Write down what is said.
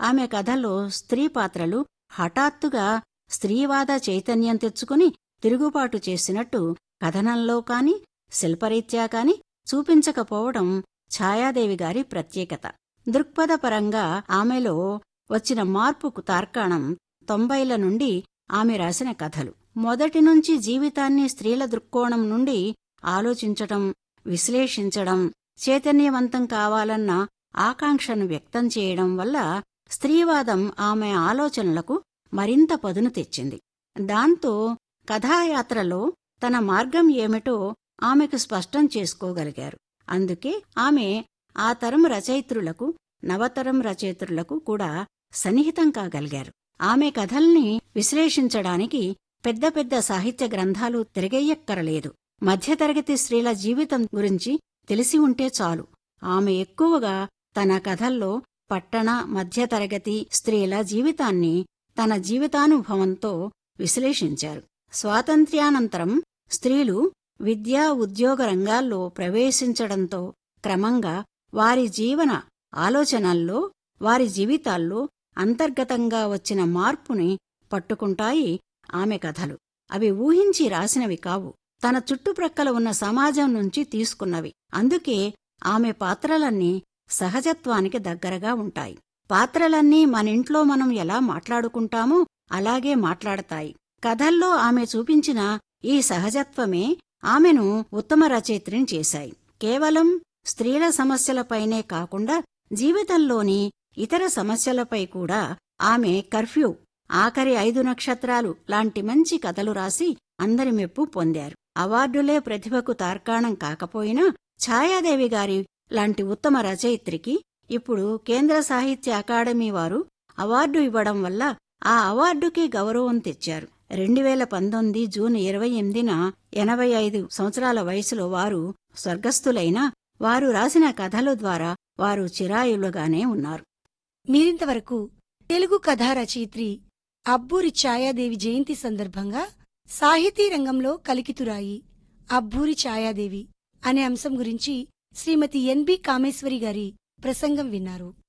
ఆమె కథల్లో స్త్రీ పాత్రలు హఠాత్తుగా స్త్రీవాద చైతన్యం తెచ్చుకుని తిరుగుబాటు చేసినట్టు కథనంలో కాని శిల్పరీత్యా కాని చూపించకపోవడం ఛాయాదేవి గారి ప్రత్యేకత దృక్పథపరంగా ఆమెలో వచ్చిన మార్పుకు తార్కాణం తొంభైల నుండి ఆమె రాసిన కథలు మొదటి నుంచి జీవితాన్ని స్త్రీల దృక్కోణం నుండి ఆలోచించటం విశ్లేషించడం చైతన్యవంతం కావాలన్న ఆకాంక్షను వ్యక్తం చేయడం వల్ల స్త్రీవాదం ఆమె ఆలోచనలకు మరింత పదును తెచ్చింది దాంతో కథాయాత్రలో తన మార్గం ఏమిటో ఆమెకు స్పష్టం చేసుకోగలిగారు అందుకే ఆమె ఆ తరం రచయిత్రులకు నవతరం రచయిత్రులకు కూడా సన్నిహితం కాగలిగారు ఆమె కథల్ని విశ్లేషించడానికి పెద్ద పెద్ద సాహిత్య గ్రంథాలు తిరగెయ్యక్కరలేదు మధ్యతరగతి స్త్రీల జీవితం గురించి తెలిసి ఉంటే చాలు ఆమె ఎక్కువగా తన కథల్లో పట్టణ మధ్యతరగతి స్త్రీల జీవితాన్ని తన జీవితానుభవంతో విశ్లేషించారు స్వాతంత్ర్యానంతరం స్త్రీలు విద్యా ఉద్యోగ రంగాల్లో ప్రవేశించడంతో క్రమంగా వారి జీవన ఆలోచనల్లో వారి జీవితాల్లో అంతర్గతంగా వచ్చిన మార్పుని పట్టుకుంటాయి ఆమె కథలు అవి ఊహించి రాసినవి కావు తన చుట్టుప్రక్కల ఉన్న సమాజం నుంచి తీసుకున్నవి అందుకే ఆమె పాత్రలన్నీ సహజత్వానికి దగ్గరగా ఉంటాయి పాత్రలన్నీ మనింట్లో మనం ఎలా మాట్లాడుకుంటామో అలాగే మాట్లాడతాయి కథల్లో ఆమె చూపించిన ఈ సహజత్వమే ఆమెను ఉత్తమ రచయిత్రిని చేశాయి కేవలం స్త్రీల సమస్యలపైనే కాకుండా జీవితంలోని ఇతర సమస్యలపై కూడా ఆమె కర్ఫ్యూ ఆఖరి ఐదు నక్షత్రాలు లాంటి మంచి కథలు రాసి అందరి మెప్పు పొందారు అవార్డులే ప్రతిభకు తార్కాణం కాకపోయినా ఛాయాదేవి గారి లాంటి ఉత్తమ రచయిత్రికి ఇప్పుడు కేంద్ర సాహిత్య అకాడమీ వారు అవార్డు ఇవ్వడం వల్ల ఆ అవార్డుకి గౌరవం తెచ్చారు రెండు వేల పంతొమ్మిది జూన్ ఇరవై ఎనిమిదిన ఎనభై ఐదు సంవత్సరాల వయసులో వారు స్వర్గస్థులైన వారు రాసిన కథల ద్వారా వారు చిరాయులుగానే ఉన్నారు మీరింతవరకు తెలుగు కథా రచయిత్రి అబ్బూరి ఛాయాదేవి జయంతి సందర్భంగా సాహితీ రంగంలో కలికితురాయి అబ్బూరి ఛాయాదేవి అనే అంశం గురించి శ్రీమతి ఎన్బి కామేశ్వరి గారి ప్రసంగం విన్నారు